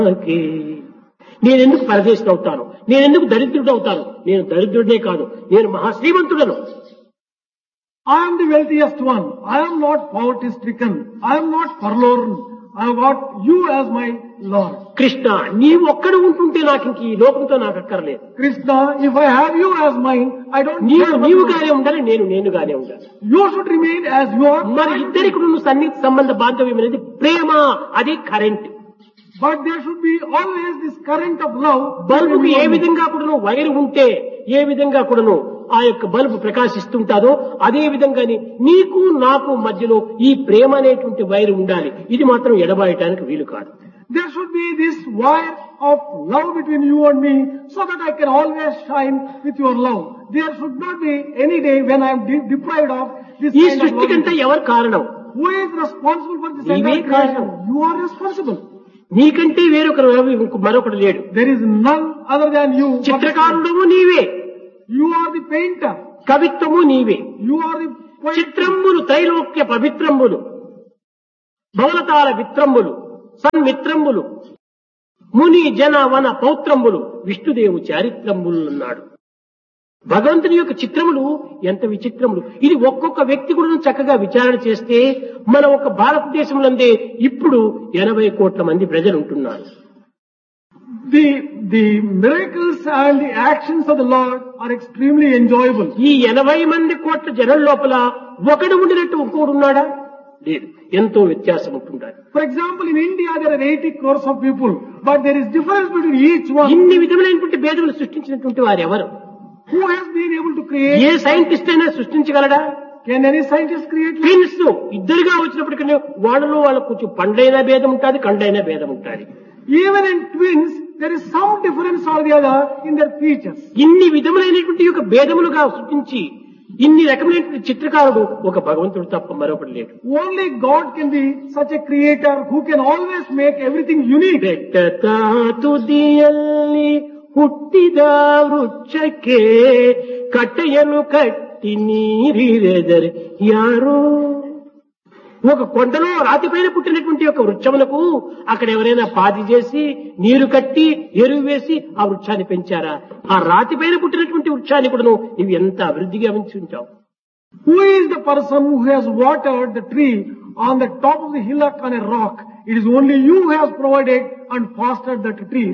Okay నేనెందుకు పరదేశం అవుతాను నేనెందుకు దరిద్రుడు అవుతాను నేను దరిద్రుడే కాదు నేను మహాశ్రీమంతుడను I am the wealthiest one. I am not poverty stricken. I am not forlorn. I have got you as my Lord. Krishna నీవు ఒక్కడ ఉంటుంటే నాకు ఇంక ఈ లోకంతో నాకు అక్కర్లేదు Krishna, if I have you as mine, I don't నీవు care about నీవుగానే you. ఉండాలి నేను నేనుగానే ఉండాలి You should remain as you are. మరి ఇద్దరికి ఉన్న సన్నిహిత సంబంధ బాంధవ్యం అనేది ప్రేమ అది current But there should be always this current of love. బల్బుకు between a you and me. విధంగా కూడాను వైర్ ఉంటే ఏ విధంగా కూడాను ఆ యొక్క బల్బు ప్రకాశిస్తుంటాదో అదే విధంగాని నీకు నాకు మధ్యలో ఈ ప్రేమ అనేటువంటి వైర్ ఉండాలి ఇది మాత్రం ఎడబాయటానికి వీలు కాదు There should be this wire of love between you and me so that I can always shine with your love. There should not be any day when I am de- deprived of this ఈ kind of సృష్టి కంటే love. ఎవరు కారణం Who is responsible for this నీవే entire creation? కారణం. You are responsible. నీకంటే వేరొకరు ఇంకొక మరొకడు లేడు There is none other than you. చిత్రకారుడము నీవే You are the painter. కవిత్వము నీవే You are the poet. చిత్రంబులు త్రైలోక్య పవిత్రంబులు భవనతాల విత్రంబులు సన్మిత్రంబులు ముని జన వన పౌత్రంబులు విష్ణుదేవు చారిత్రంబులు అన్నాడు భగవంతుని యొక్క చిత్రములు ఎంత విచిత్రములు ఇది ఒక్కొక్క వ్యక్తి కూడా చక్కగా విచారణ చేస్తే మన ఒక భారతదేశంలోందే ఇప్పుడు ఎనభై కోట్ల మంది ప్రజలు ఉంటున్నారు The, the miracles and the actions of the Lord are extremely enjoyable. ఈ ఎనభై మంది కోట్ల జనం లోపల ఒకడు ఉండినట్టు ఇంకోడు ఉన్నాడా లేదు ఎంతో వ్యత్యాసం ఉంటుండాలి For example, in India there are 80 crores of people, but there is difference between each one. ఇన్ని విధములైనటువంటి భేదములు సృష్టించినటువంటి వారు ఎవరు Who has been able to create? ఏ సైంటిస్ట్ అయినా సృష్టించగలడా Can any scientist create? life? Twins ఇద్దరుగా వచ్చినప్పటికీ వాళ్ళలో వాళ్ళకు కొంచెం పండైన భేదం ఉంటుంది కండైన భేదం ఉంటుంది Even in twins, there is some difference or the other in their features. ఇన్ని విధములైనటువంటి యొక్క భేదములుగా సృష్టించి ఇన్ని రకమైనటువంటి చిత్రకారుడు ఒక భగవంతుడు తప్ప మరొకటి లేడు Only God can be such a creator who can always make everything unique. ಬೆಟ್ಟ ತುದಿಯಲ್ಲಿ ಹುಟ್ಟಿದ ವೃಕ್ಷಕ್ಕೆ ಕಟ್ಟೆಯನ್ನು ಕಟ್ಟಿ ನೀರಿರೆದರೆ ಯಾರು ఒక కొండలో రాతిపైన పుట్టినటువంటి ఒక వృక్షములకు అక్కడ ఎవరైనా పాతి చేసి నీరు కట్టి ఎరువు వేసి ఆ వృక్షాన్ని పెంచారా ఆ రాతిపైన పుట్టినటువంటి వృక్షాన్ని కూడా నువ్వు ఎంత అభివృద్ధిగా ఉంచి ఉంటావు Who is the person who has watered the tree on the top of the hillock on a rock? It is only you who has provided and fostered that tree.